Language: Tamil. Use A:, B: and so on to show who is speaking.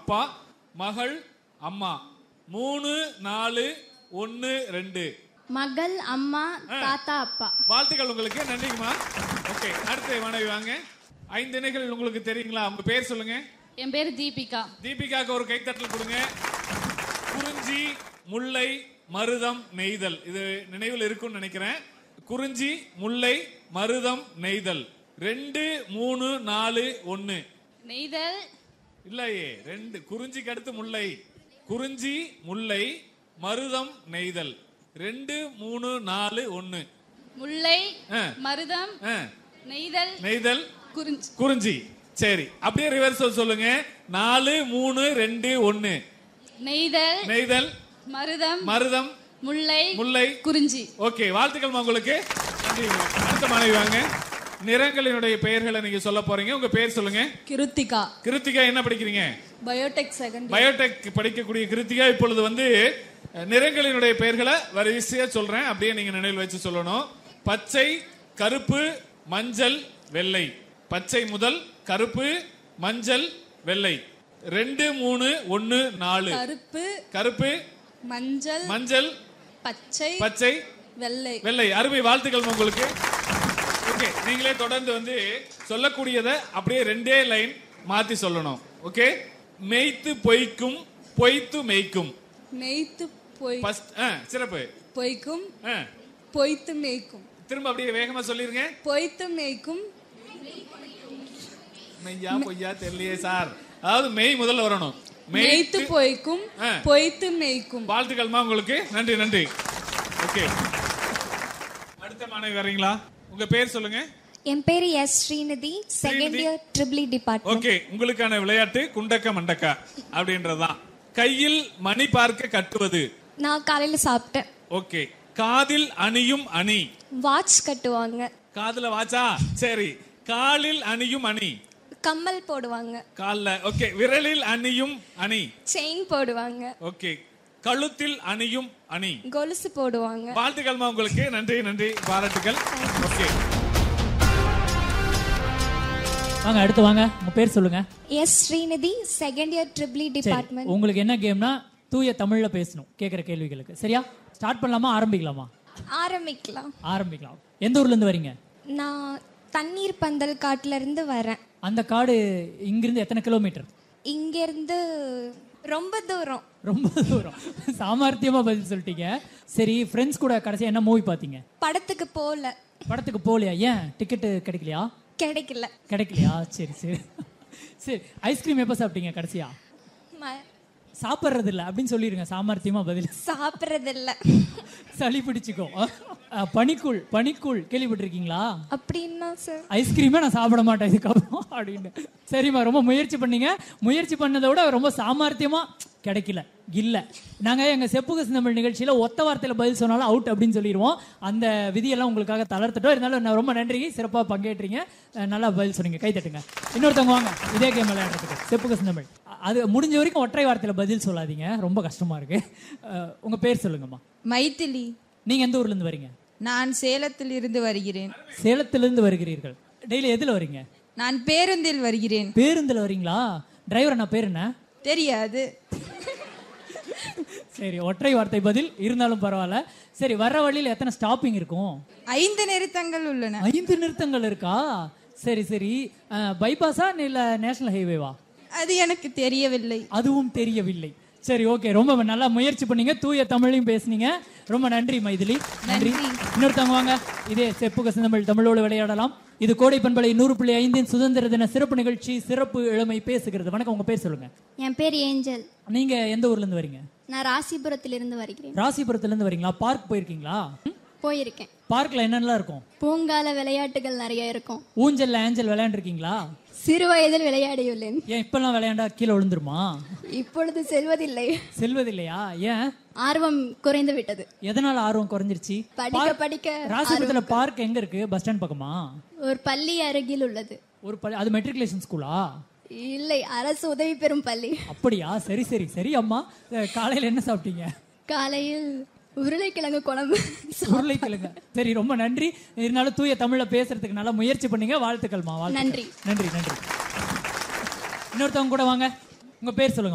A: அப்பா மகள் அம்மா மூணு நாலு ஒன்னு ரெண்டு
B: மகள் அம்மா தாத்தா அப்பா
A: வாழ்த்துக்கள் உங்களுக்கு நன்றிங்கம்மா ஓகே அடுத்து மாணவி வாங்க ஐந்து இணைகள் உங்களுக்கு தெரியுங்களா உங்க பேர் சொல்லுங்க
C: என் பேர் தீபிகா
A: தீபிகாக்கு ஒரு கைத்தட்டல் கொடுங்க குறிஞ்சி முல்லை மருதம் நெய்தல் இது நினைவில் இருக்கும்னு நினைக்கிறேன் குறிஞ்சி முல்லை மருதம் நெய்தல் ரெண்டு மூணு நாலு ஒன்னு
C: நெய்தல்
A: இல்லையே ரெண்டு குறிஞ்சிக்கு அடுத்து முல்லை குறிஞ்சி முல்லை மருதம் நெய்தல் ரெண்டு மூணு நாலு ஒன்னு
C: முல்லை
A: ஆ.
C: மருதம்
A: ஆ,
C: நெய்தல்
A: நெய்தல்
C: குறிஞ்சி
A: குறிஞ்சி சரி அப்படியே ரிவர்ஸ் சொல்லுங்க நாலு மூணு ரெண்டு ஒன்னு
C: நெய்தல்
A: நெய்தல்
C: மருதம்
A: மருதம்
C: முல்லை
A: முல்லை
C: குறிஞ்சி
A: ஓகே வாழ்த்துக்கள் உங்களுக்கு நன்றி அடுத்த மாணவி வாங்க நிறங்களினுடைய பெயர்களை நீங்க சொல்ல போறீங்க உங்க பேர் சொல்லுங்க
D: கிருத்திகா
A: கிருத்திகா என்ன படிக்கிறீங்க
D: பயோடெக் செகண்ட்
A: பயோடெக் படிக்கக்கூடிய கிருத்திகா இப்பொழுது வந்து அஹ், நிறங்களினுடைய பெயர்களை வரிசையா சொல்றேன் அப்படியே நீங்க நினைவில் வச்சு சொல்லணும் பச்சை கருப்பு மஞ்சள் வெள்ளை பச்சை முதல் கருப்பு மஞ்சள் வெள்ளை ரெண்டு மூணு ஒன்னு நாலு
D: கருப்பு
A: கருப்பு
D: மஞ்சள்
A: மஞ்சள்
D: பச்சை
A: பச்சை
D: வெள்ளை
A: வெள்ளை அருமை வாழ்த்துக்கள் உங்களுக்கு ஓகே நீங்களே தொடர்ந்து வந்து சொல்லக்கூடியதை அப்படியே ரெண்டே லைன் மாத்தி சொல்லணும் ஓகே மெய்த்து பொய்க்கும் பொய்த்து மெய்க்கும்
D: நெய்த்து பொய்
A: ஃபர்ஸ்ட் சிறப்பு
D: பொய்க்கும்
A: ஆ,
D: பொய்த்து மேய்க்கும்
A: திரும்ப அப்படியே வேகமா சொல்லிருங்க
D: பொய்த்து மேய்க்கும்
A: மெய்யா பொய்யா தெரியலையே சார் அதாவது மெய் முதல்ல வரணும்
D: நெய்த்து பொய்க்கும்
A: ஆ.
D: பொய்த்து மேய்க்கும்
A: வாழ்த்துக்கள்மா உங்களுக்கு நன்றி நன்றி ஓகே அடுத்த மாணவி வரீங்களா உங்க பேர் சொல்லுங்க
B: என் பேரு S Srinidhi second
A: Srinidhi.
B: Year triple department
A: okay உங்களுக்கான விளையாட்டு குண்டக்க மண்டக்கா அப்படின்றதுதான் கையில் மணி பார்க்க கட்டுவது
B: நான் காலையில சாப்பிட்டேன்
A: ஓகே காதில் அணியும் அணி
B: வாட்ச் கட்டுவாங்க
A: காதுல வாச்சா சரி காலில் அணியும் அணி
B: கம்மல் போடுவாங்க
A: கால்ல ஓகே விரலில் அணியும் அணி
B: செயின் போடுவாங்க
A: ஓகே கழுத்தில் அணியும் அணி
B: கொலுசு போடுவாங்க
A: வாழ்த்துக்கள்மா உங்களுக்கு நன்றி நன்றி பாராட்டுகள் ஓகே
E: வாங்க அடுத்து வாங்க உங்க பேர் சொல்லுங்க
B: S Srinidhi second year triple
E: சரி
B: டிபார்ட்மெண்ட்
E: உங்களுக்கு என்ன கேம்னா தூய தமிழ்ல பேசணும் கேட்குற கேள்விகளுக்கு சரியா ஸ்டார்ட் பண்ணலாமா ஆரம்பிக்கலாமா
B: ஆரம்பிக்கலாம்
E: ஆரம்பிக்கலாம் எந்த ஊர்ல இருந்து வரீங்க
B: நான் தண்ணீர் பந்தல் காட்டுல இருந்து வரேன்
E: அந்த காடு இங்கிருந்து எத்தனை கிலோமீட்டர்
B: இங்க இருந்து ரொம்ப தூரம்
E: ரொம்ப தூரம் சாமர்த்தியமா பதில் சொல்லிட்டீங்க சரி ஃப்ரெண்ட்ஸ் கூட கடைசியா என்ன மூவி பார்த்தீங்க
B: படத்துக்கு போகல
E: படத்துக்கு போகலையா ஏன் டிக்கெட்டு கிடைக்கலையா
B: கிடைக்கல
E: கிடைக்கலையா சரி சரி சரி ஐஸ்கிரீம் எப்போ சாப்பிட்டீங்க கடைசியா
B: ம-
E: சாப்பிட்றது இல்லை அப்படின்னு சொல்லிடுங்க சாமர்த்தியமா பதில்
B: சாப்பிடுறதில்ல
E: சளி பிடிச்சிக்கும் அஹ், பனிக்கூழ் பனிக்கூழ் கேள்விப்பட்டிருக்கீங்களா
B: அப்படின்னா சார்
E: ஐஸ்கிரீமே நான் சாப்பிட மாட்டேன் இதுக்கப்புறம் அப்படின்னு சரிம்மா ரொம்ப முயற்சி பண்ணீங்க முயற்சி பண்ணதை விட ரொம்ப சாமர்த்தியமா கிடைக்கல இல்ல நாங்க எங்க செப்புக சிந்தமிழ் நிகழ்ச்சியில ஒத்த வார்த்தையில பதில் சொன்னாலும் அவுட் அப்படின்னு சொல்லிடுவோம் அந்த விதியெல்லாம் உங்களுக்காக தளர்த்துட்டோம் இருந்தாலும் நான் ரொம்ப நன்றி சிறப்பா பங்கேற்றீங்க அஹ் நல்லா பதில் சொன்னீங்க கை தட்டுங்க இன்னொருத்தவங்க வாங்க இதே கேம் விளையாடுறதுக்கு செப்புக சிந்தமிழ் அது முடிஞ்ச வரைக்கும் ஒற்றை வார்த்தையில பதில் சொல்லாதீங்க ரொம்ப கஷ்டமா இருக்கு அஹ் உங்க பேர் சொல்லுங்கம்மா
F: மைதிலி
E: நீங்க எந்த ஊர்ல இருந்து வரீங்க
F: நான் சேலத்தில் இருந்து வருகிறேன்
E: சேலத்திலிருந்து வருகிறீர்கள் டெய்லி எதுல வரீங்க
F: நான் பேருந்தில் வருகிறேன்
E: பேருந்துல வரீங்களா டிரைவர் அண்ணா பேர் என்ன
F: தெரியாது
E: சரி ஒற்றை வார்த்தை பதில் இருந்தாலும் பரவாயில்ல சரி வர்ற வழியில எத்தனை ஸ்டாப்பிங் இருக்கும்
F: ஐந்து நிறுத்தங்கள் உள்ளன
E: ஐந்து நிறுத்தங்கள் இருக்கா சரி சரி பைபாஸா இல்ல நேஷனல் ஹைவேவா
F: அது எனக்கு தெரியவில்லை
E: அதுவும் தெரியவில்லை சரி ஓகே ரொம்ப நல்லா முயற்சி பண்ணீங்க தூய தமிழையும் பேசுனீங்க ரொம்ப நன்றி மைதிலி நன்றி இன்னொருத்தவங்க வாங்க இதே செப்புக சிந்தமிழ் தமிழோடு விளையாடலாம் இது கோடை பண்பலை நூறு புள்ளி ஐந்தின் சுதந்திர தின சிறப்பு நிகழ்ச்சி சிறப்பு இளமை பேசுகிறது வணக்கம் உங்க பேர் சொல்லுங்க
B: என் பேர் ஏஞ்சல்
E: நீங்க எந்த ஊர்ல இருந்து வரீங்க
B: நான் ராசிபுரத்திலிருந்து வருகிறேன்
E: ராசிபுரத்துல இருந்து வரீங்களா பார்க் போயிருக்கீங்களா ம்?
B: போயிருக்கேன்
E: பார்க்ல என்னென்னலாம் இருக்கும்
B: பூங்கால விளையாட்டுகள் நிறைய இருக்கும்
E: ஊஞ்சல்ல ஏஞ்சல் விளையாண்டுருக்கீங்களா
B: சிறு வயதில் விளையாடியுள்ளேன்
E: ஏன் இப்பெல்லாம் விளையாண்டா கீழே விழுந்துருமா
B: இப்பொழுது செல்வதில்லை
E: செல்வதில்லையா ஏன்
B: ஆர்வம் குறைந்து விட்டது
E: எதனால ஆர்வம் குறைஞ்சிருச்சு
B: படிக்க
E: பார்க்-
B: படிக்க
E: ராசிபுரத்துல பார்க் எங்க இருக்கு பஸ் ஸ்டாண்ட் பக்கமா
B: ஒரு பள்ளி அருகில் உள்ளது
E: ஒரு பள்ளி அது மெட்ரிகுலேஷன் ஸ்கூலா
B: இல்லை அரசு உதவி பெறும் பள்ளி
E: அப்படியா சரி சரி சரி அம்மா அஹ், காலையில என்ன சாப்பிட்டீங்க
B: காலையில் உருளைக்கிழங்கு குழம்பு
E: உருளைக்கிழங்கு சரி ரொம்ப நன்றி இருந்தாலும் தூய தமிழ்ல பேசுறதுக்கு நல்லா முயற்சி பண்ணீங்க வாழ்த்துக்கள்மா வாழ்த்துக்கள்
B: நன்றி.
E: நன்றி நன்றி இன்னொருத்தவங்க கூட வாங்க உங்க பேர் சொல்லுங்க